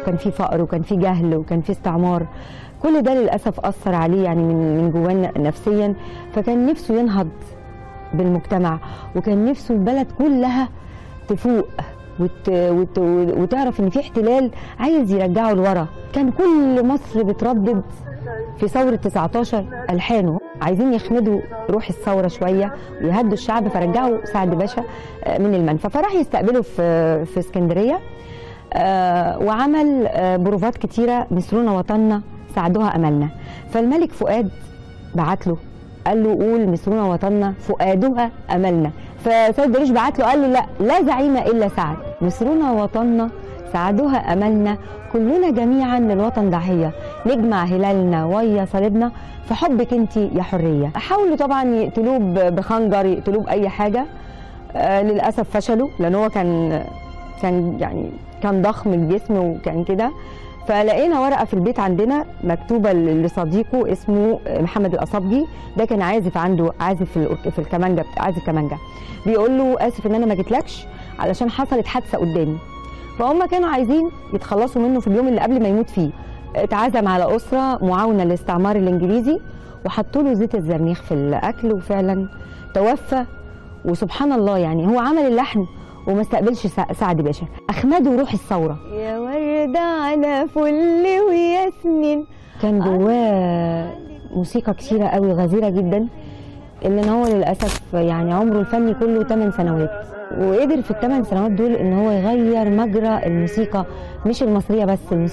كان في فقر وكان في جهل وكان في استعمار كل ده للاسف اثر عليه يعني من من جواه نفسيا فكان نفسه ينهض بالمجتمع وكان نفسه البلد كلها تفوق وت... وت... وتعرف ان في احتلال عايز يرجعه لورا كان كل مصر بتردد في ثورة 19 ألحانه عايزين يخمدوا روح الثورة شوية ويهدوا الشعب فرجعوا سعد باشا آه، من المنفى فراح يستقبله في في اسكندرية آه، وعمل آه، بروفات كتيرة مصرنا وطننا ساعدوها أملنا فالملك فؤاد بعت له قال له قول مصرنا وطننا فؤادها أملنا فسيد درويش بعت له قال له لا لا زعيم إلا سعد مصرنا وطننا سعدها أملنا كلنا جميعا للوطن ضحية نجمع هلالنا ويا صليبنا في حبك انت يا حرية حاولوا طبعا يقتلوه ب- بخنجر يقتلوه بأي حاجة آه للأسف فشلوا لأن هو كان كان يعني كان ضخم الجسم وكان كده فلقينا ورقه في البيت عندنا مكتوبه لصديقه اسمه محمد الاصابجي ده كان عازف عنده عازف في الأورك- في الكمانجا بت- عازف كمانجا بيقول له اسف ان انا ما جيتلكش علشان حصلت حادثه قدامي فهم كانوا عايزين يتخلصوا منه في اليوم اللي قبل ما يموت فيه اتعزم على اسره معاونه للاستعمار الانجليزي وحطوا له زيت الزرنيخ في الاكل وفعلا توفى وسبحان الله يعني هو عمل اللحن وما استقبلش سع- سعد باشا اخمده روح الثوره يا ورده على فل وياسمين كان جواه موسيقى كتيره قوي غزيره جدا الا ان هو للاسف يعني عمره الفني كله 8 سنوات وقدر في الثمان سنوات دول ان هو يغير مجرى الموسيقى مش المصريه بس الموسيقى